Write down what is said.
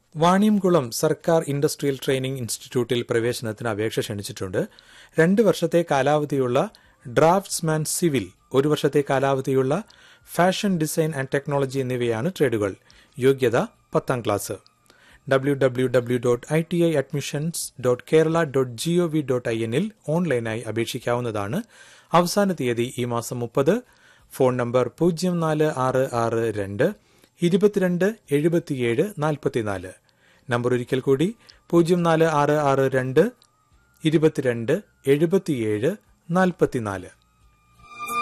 വാണിയംകുളം സർക്കാർ industrial training ഇൻസ്റ്റിറ്റ്യൂട്ടിൽ പ്രവേശനത്തിന് അപേക്ഷ ക്ഷണിച്ചിട്ടുണ്ട് രണ്ട് വർഷത്തെ കാലാവധിയുള്ള ഡ്രാഫ്റ്റ്സ്മാൻ സിവിൽ ഒരു വർഷത്തെ കാലാവധിയുള്ള ഫാഷൻ ഡിസൈൻ ആൻഡ് ടെക്നോളജി എന്നിവയാണ് ട്രേഡുകൾ യോഗ്യത പത്താം class W W W dot I T I admissions dot Kerala dot G O V dot I എന്നിൽ ഓൺലൈനായി അപേക്ഷിക്കാവുന്നതാണ് അവസാന തീയതി ഈ മാസം മുപ്പത് ഫോൺ നമ്പർ പൂജ്യം നാല് ആറ് ആറ് രണ്ട് ഇരുപത്തിരണ്ട് എഴുപത്തിയേഴ് നാൽപ്പത്തിനാല് നമ്പർ ഒരിക്കൽ കൂടി പൂജ്യം നാല് ആറ് ആറ് രണ്ട് ഇരുപത്തിരണ്ട് എഴുപത്തിയേഴ് നാൽപ്പത്തിനാല്